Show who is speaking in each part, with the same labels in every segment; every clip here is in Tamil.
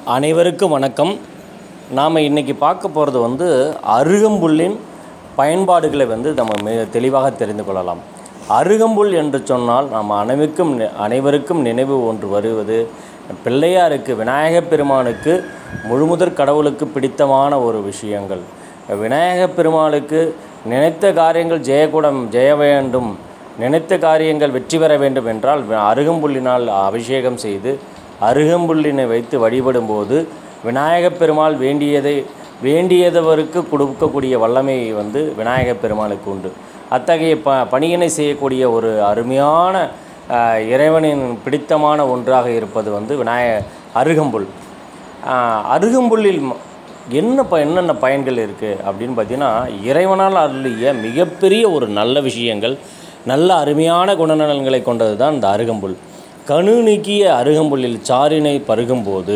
Speaker 1: அனைவருக்கும் வணக்கம் நாம் இன்றைக்கி பார்க்க போகிறது வந்து அருகம்புல்லின் பயன்பாடுகளை வந்து நம்ம மிக தெளிவாக தெரிந்து கொள்ளலாம் அருகம்புல் என்று சொன்னால் நாம் அனைவருக்கும் நி- அனைவருக்கும் நினைவு ஒன்று வருவது பிள்ளையாருக்கு விநாயகப் பெருமானுக்கு முழுமுதற் கடவுளுக்கு பிடித்தமான ஒரு விஷயங்கள் விநாயகப் பெருமாளுக்கு நினைத்த காரியங்கள் ஜெயக்கூடம் ஜெய வேண்டும் நினைத்த காரியங்கள் வெற்றி பெற வேண்டும் என்றால் வி- அருகம்புல்லினால் அபிஷேகம் செய்து அருகம்புல்லினை வைத்து வழிபடும்போது விநாயகப் பெருமாள் வேண்டியதை வேண்டியதவருக்கு கொடுக்கக்கூடிய வல்லமை வந்து விநாயகப் பெருமாளுக்கு உண்டு அத்தகைய ப பணியினை செய்யக்கூடிய ஒரு அருமையான ஆஹ், இறைவனின் பிடித்தமான ஒன்றாக இருப்பது வந்து விநாய அருகம்புல் ஆஹ், அருகம்புல்லில் ம- என்ன ப என்னென்ன பயன்கள் இருக்குது அப்படின்னு பார்த்தீங்கன்னா இறைவனால் அருளிய மிகப்பெரிய ஒரு நல்ல விஷயங்கள் நல்ல அருமையான குணநலன்களை கொண்டது தான் இந்த அருகம்புல் கணு நீக்கிய அருகம்புல்லில் சாறினை பருகும்போது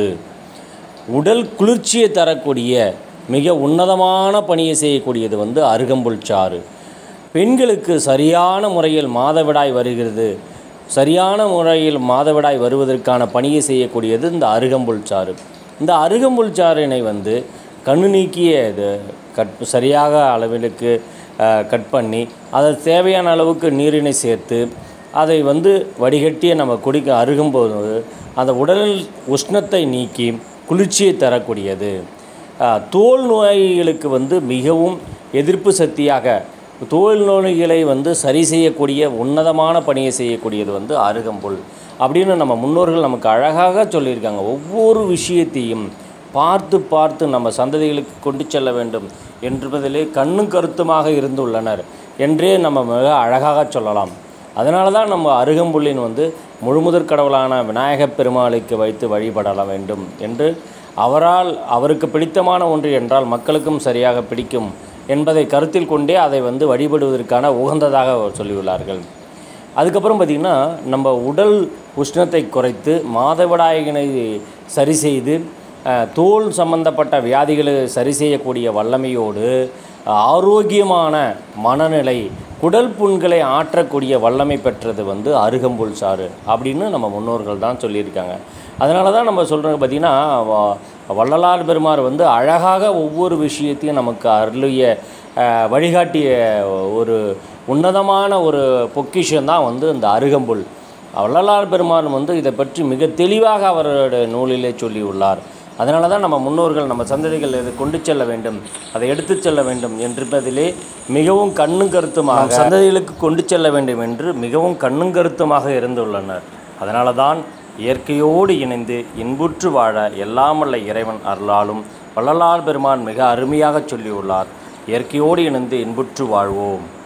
Speaker 1: உடல் குளிர்ச்சியை தரக்கூடிய மிக உன்னதமான பணியை செய்யக்கூடியது வந்து அருகம்புல் சாறு பெண்களுக்கு சரியான முறையில் மாதவிடாய் வருகிறது சரியான முறையில் மாதவிடாய் வருவதற்கான பணியை செய்யக்கூடியது இந்த அருகம்புல் சாறு இந்த அருகம்புல் சாறினை வந்து கண்ணு நீக்கிய இது கட் சரியாக அளவிலுக்கு அஹ், கட் பண்ணி அதை தேவையான அளவுக்கு நீரினை சேர்த்து அதை வந்து வடிகட்டிய நம்ம குடிக்க அருகும்போது அந்த உடலில் உஷ்ணத்தை நீக்கி குளிர்ச்சியை தரக்கூடியது ஆஹ், தோல் நோய்களுக்கு வந்து மிகவும் எதிர்ப்பு சக்தியாக தோல் நோய்களை வந்து சரி செய்யக்கூடிய உன்னதமான பணியை செய்யக்கூடியது வந்து அருகம்புல் அப்படின்னு நம்ம முன்னோர்கள் நமக்கு அழகாக சொல்லியிருக்காங்க ஒவ்வொரு விஷயத்தையும் பார்த்து பார்த்து நம்ம சந்ததிகளுக்கு கொண்டு செல்ல வேண்டும் என்பதிலே கண்ணும் கருத்துமாக இருந்துள்ளனர் என்றே நம்ம மிக அழகாக சொல்லலாம் அதனால தான் நம்ம அருகம்புல்லின் வந்து முழுமுதற் கடவுளான விநாயகப் பெருமாளுக்கு வைத்து வழிபடல வேண்டும் என்று அவரால் அவருக்கு பிடித்தமான ஒன்று என்றால் மக்களுக்கும் சரியாக பிடிக்கும் என்பதை கருத்தில் கொண்டே அதை வந்து வழிபடுவதற்கான உகந்ததாக சொல்லியுள்ளார்கள் அதுக்கப்புறம் பார்த்திங்கன்னா நம்ம உடல் உஷ்ணத்தை குறைத்து மாதவிடாயினை சரி செய்து அஹ், தோல் சம்பந்தப்பட்ட வியாதிகளை சரி செய்யக்கூடிய வல்லமையோடு ஆரோக்கியமான மனநிலை குடல் புண்களை ஆற்றக்கூடிய வல்லமை பெற்றது வந்து அருகம்புல் சாறு அப்படின்னு நம்ம முன்னோர்கள் தான் சொல்லியிருக்காங்க அதனால தான் நம்ம சொல்கிறது பார்த்திங்கன்னா வ- வள்ளலார் பெருமார் வந்து அழகாக ஒவ்வொரு விஷயத்தையும் நமக்கு அருளிய அஹ், வழிகாட்டிய ஒரு உன்னதமான ஒரு பொக்கிஷம் தான் வந்து இந்த அருகம்புல் வள்ளலார் பெருமான் வந்து இதை பற்றி மிக தெளிவாக அவருடைய நூலிலே சொல்லியுள்ளார் அதனால தான் நம்ம முன்னோர்கள் நம்ம சந்ததிகள் இதை கொண்டு செல்ல வேண்டும் அதை எடுத்துச் செல்ல வேண்டும் என்பதிலே மிகவும் கண்ணும் கருத்துமாக சந்ததிகளுக்கு கொண்டு செல்ல வேண்டும் என்று மிகவும் கண்ணும் கருத்துமாக இருந்துள்ளனர் அதனால தான் இயற்கையோடு இணைந்து இன்புற்று வாழ எல்லாமல்ல இறைவன் அருளாலும் வள்ளலார் பெருமான் மிக அருமையாக சொல்லியுள்ளார் இயற்கையோடு இணைந்து இன்புற்று வாழ்வோம்